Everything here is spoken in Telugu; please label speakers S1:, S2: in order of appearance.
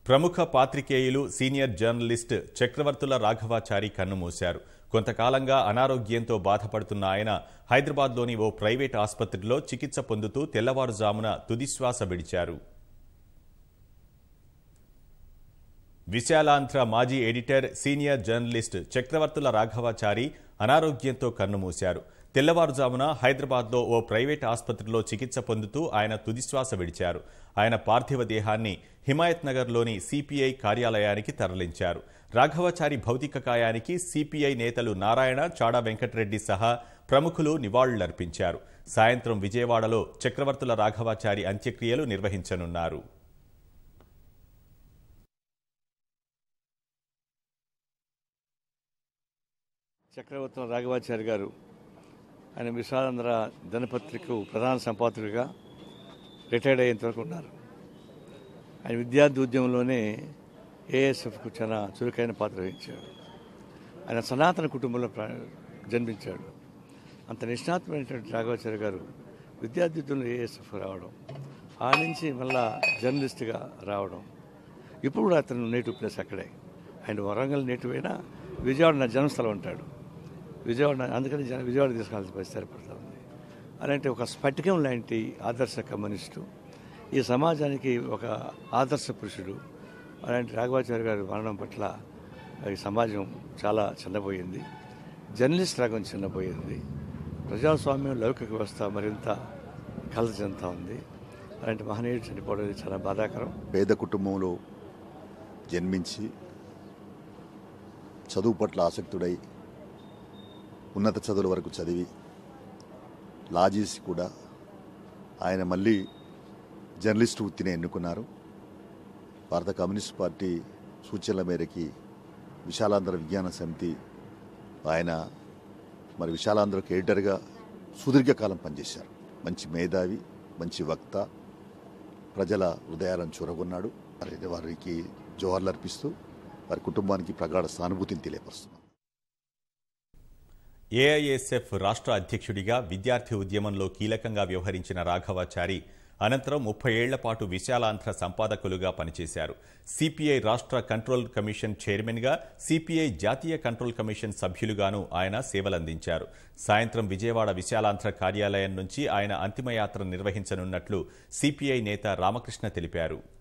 S1: ప్రముఖ పాత్రికేయులు సీనియర్ జర్నలిస్ట్ చక్రవర్తుల రాఘవాచారి కన్నుమూశారు కొంతకాలంగా అనారోగ్యంతో బాధపడుతున్న ఆయన హైదరాబాద్లోని ఓ ప్రైవేట్ ఆసుపత్రిలో చికిత్స పొందుతూ తెల్లవారుజామున తుదిశ్వాస విడిచారు విశాలాంధ్ర మాజీ editor senior journalist Chakravarthula Raghavachari అనారోగ్యంతో కన్నుమూశారు తెల్లవారుజామున హైదరాబాద్లో ఓ ప్రైవేట్ ఆసుపత్రిలో చికిత్స పొందుతూ ఆయన తుదిశ్వాస విడిచారు ఆయన పార్థివ దేహాన్ని హిమాయత్ నగర్లోని సిపిఐ కార్యాలయానికి తరలించారు రాఘవాచారి భౌతిక కాయానికి సిపిఐ నేతలు నారాయణ చాడా వెంకటరెడ్డి సహా ప్రముఖులు నివాళులర్పించారు సాయంత్రం విజయవాడలో చక్రవర్తుల రాఘవాచారి అంత్యక్రియలు నిర్వహించనున్నారు
S2: చక్రవర్తుల రాఘవాచారి గారు ఆయన విశాలాంధ్ర దినపత్రికకు ప్రధాన సంపాదకుడిగా రిటైర్డ్ అయ్యేంత వరకు ఉన్నారు ఆయన విద్యార్థి ఉద్యమంలోనే ఏఎస్ఎఫ్కు చాలా చురుకైన పాత్ర వహించాడు ఆయన సనాతన కుటుంబంలో ప్రా- జన్మించాడు అంత నిష్ణాతమైనటువంటి రాఘవాచారి గారు విద్యార్థి ఉద్యమంలో ఏఎస్ఎఫ్ రావడం ఆ నుంచి మళ్ళా జర్నలిస్ట్గా రావడం ఇప్పుడు కూడా అతను నేటివ్ ప్లేస్ అక్కడే ఆయన వరంగల్ నేటివ్ అయినా విజయవాడ నా జన్మస్థలం ఉంటాడు విజయవాడ నా- అందుకని జన- విజయవాడ తీసుకెళ్ళాల్సిన పరిస్థితి ఏర్పడుతూ ఉంది అలాంటి ఒక స్ఫటికం లాంటి ఆదర్శ కమ్యూనిస్టు ఈ సమాజానికి ఒక ఆదర్శ పురుషుడు అలాంటి రాఘవాచార్య గారి మరణం పట్ల ఈ సమాజం చాలా చిన్నపోయింది జర్నలిస్ట్ రంగం చిన్నపోయింది ప్రజాస్వామ్యం లౌకిక వ్యవస్థ మరింత కలత చెందుతూ ఉంది అలాంటి మహనీయుడు చనిపోవడం అనేది చాలా బాధాకరం
S3: పేద కుటుంబంలో జన్మించి చదువు పట్ల ఆసక్తుడై ఉన్నత చదువుల వరకు చదివి లా చేసి కూడా ఆయన మళ్ళీ జర్నలిస్ట్ వృత్తిని ఎన్నుకున్నారు భారత కమ్యూనిస్ట్ పార్టీ సూచనల మేరకి విశాలాంధ్ర విజ్ఞాన సమితి ఆయన మరి విశాలాంధ్రకు ఎడిటర్గా సుదీర్ఘకాలం పనిచేశారు మంచి మేధావి మంచి వక్త ప్రజల హృదయాలను చూరగొన్నాడు మరి వారికి జోహార్లు అర్పిస్తూ వారి కుటుంబానికి ప్రగాఢ సానుభూతిని తెలియపరుస్తున్నాం
S1: ఏఐఎస్ఎఫ్ రాష్ట్ర అధ్యక్షుడిగా విద్యార్థి ఉద్యమంలో కీలకంగా వ్యవహరించిన రాఘవాచారి అనంతరం ముప్పై ఏళ్ల పాటు విశాలాంధ్ర సంపాదకులుగా పనిచేశారు సిపిఐ రాష్ట్ర కంట్రోల్ కమిషన్ చైర్మన్గా సిపిఐ జాతీయ కంట్రోల్ కమిషన్ సభ్యులుగాను ఆయన సేవలందించారు సాయంత్రం విజయవాడ విశాలాంధ్ర కార్యాలయం నుంచి ఆయన అంతిమయాత్ర నిర్వహించనున్నట్లు సిపిఐ నేత రామకృష్ణ తెలిపారు